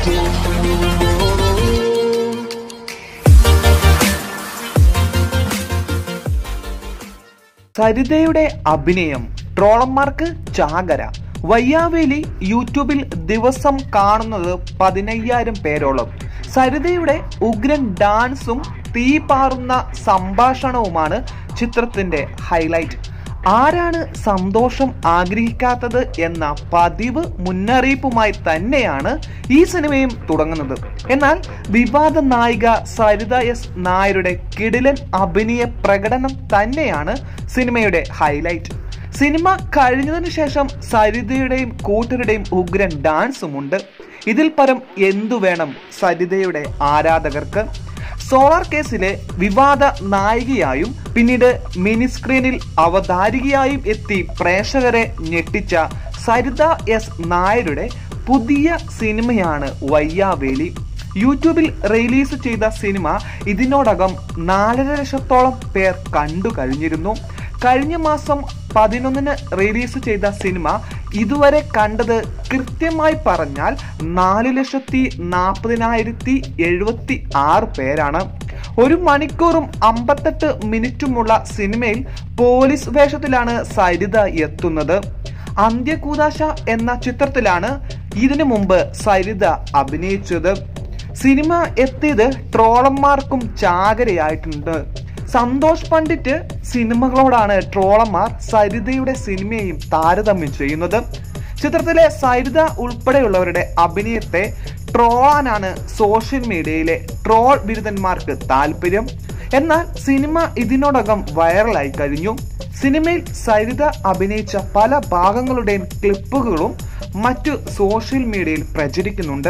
സരിതയുടെ അഭിനയം ട്രോളന്മാർക്ക് ചാകര വയ്യാവേലി യൂട്യൂബിൽ ദിവസം കാണുന്നത് പതിനയ്യായിരം പേരോളം സരിതയുടെ ഉഗ്രൻ ഡാൻസും തീ പാറുന്ന സംഭാഷണവുമാണ് ചിത്രത്തിന്റെ ഹൈലൈറ്റ് ആരാണ് സന്തോഷം ആഗ്രഹിക്കാത്തത് എന്ന പതിവ് മുന്നറിയിപ്പുമായി തന്നെയാണ് ഈ സിനിമയും തുടങ്ങുന്നത് എന്നാൽ വിവാദ നായിക സരിത എസ് നായരുടെ കിടിലൻ അഭിനയ പ്രകടനം തന്നെയാണ് സിനിമയുടെ ഹൈലൈറ്റ് സിനിമ കഴിഞ്ഞതിനു ശേഷം സരിതയുടെയും കൂട്ടരുടെയും ഉഗ്രൻ ഡാൻസും ഉണ്ട് ഇതിൽ പരം എന്തു വേണം സരിതയുടെ ആരാധകർക്ക് സോളാർ കേസിലെ വിവാദ നായികയായും പിന്നീട് മിനി സ്ക്രീനിൽ അവതാരികയായും എത്തി പ്രേക്ഷകരെ ഞെട്ടിച്ച സരിത എസ് നായരുടെ പുതിയ സിനിമയാണ് വയ്യാവേലി യൂട്യൂബിൽ റിലീസ് ചെയ്ത സിനിമ ഇതിനോടകം നാലര ലക്ഷത്തോളം പേർ കണ്ടു കഴിഞ്ഞിരുന്നു കഴിഞ്ഞ മാസം പതിനൊന്നിന് റിലീസ് ചെയ്ത സിനിമ ഇതുവരെ കണ്ടത് കൃത്യമായി പറഞ്ഞാൽ നാല് ലക്ഷത്തി നാൽപ്പതിനായിരത്തി എഴുപത്തി ആറ് പേരാണ് ഒരു മണിക്കൂറും അമ്പത്തെട്ട് മിനിറ്റുമുള്ള സിനിമയിൽ പോലീസ് വേഷത്തിലാണ് സരിത എത്തുന്നത് അന്ത്യകൂദാശ എന്ന ചിത്രത്തിലാണ് ഇതിനു മുമ്പ് സരിത അഭിനയിച്ചത് സിനിമ എത്തിയത് ട്രോളന്മാർക്കും ചാകരയായിട്ടുണ്ട് സന്തോഷ് പണ്ഡിറ്റ് സിനിമകളോടാണ് ട്രോളന്മാർ സരിതയുടെ സിനിമയും താരതമ്യം ചെയ്യുന്നത് ചിത്രത്തിലെ സരിത ഉൾപ്പെടെയുള്ളവരുടെ അഭിനയത്തെ ട്രോളാനാണ് സോഷ്യൽ മീഡിയയിലെ ട്രോൾ ബിരുദന്മാർക്ക് താല്പര്യം എന്നാൽ സിനിമ ഇതിനോടകം വൈറലായി കഴിഞ്ഞു സിനിമയിൽ സരിത അഭിനയിച്ച പല ഭാഗങ്ങളുടെയും ക്ലിപ്പുകളും മറ്റു സോഷ്യൽ മീഡിയയിൽ പ്രചരിക്കുന്നുണ്ട്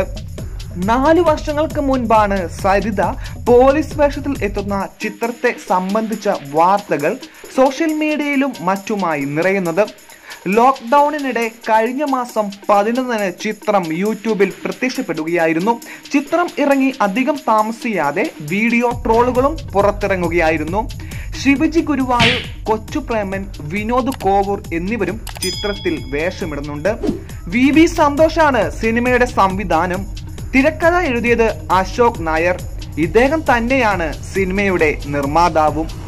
നാലു വർഷങ്ങൾക്ക് മുൻപാണ് സരിത പോലീസ് വേഷത്തിൽ എത്തുന്ന ചിത്രത്തെ സംബന്ധിച്ച വാർത്തകൾ സോഷ്യൽ മീഡിയയിലും മറ്റുമായി നിറയുന്നത് ലോക്ക്ഡൌണിനിടെ കഴിഞ്ഞ മാസം പതിനൊന്നിന് ചിത്രം യൂട്യൂബിൽ പ്രത്യക്ഷപ്പെടുകയായിരുന്നു ചിത്രം ഇറങ്ങി അധികം താമസിയാതെ വീഡിയോ ട്രോളുകളും പുറത്തിറങ്ങുകയായിരുന്നു ശിവജി ഗുരുവായൂർ കൊച്ചുപ്രേമൻ വിനോദ് കോവൂർ എന്നിവരും ചിത്രത്തിൽ വേഷമിടുന്നുണ്ട് വി വി സന്തോഷാണ് സിനിമയുടെ സംവിധാനം തിരക്കഥ എഴുതിയത് അശോക് നായർ ഇദ്ദേഹം തന്നെയാണ് സിനിമയുടെ നിർമ്മാതാവും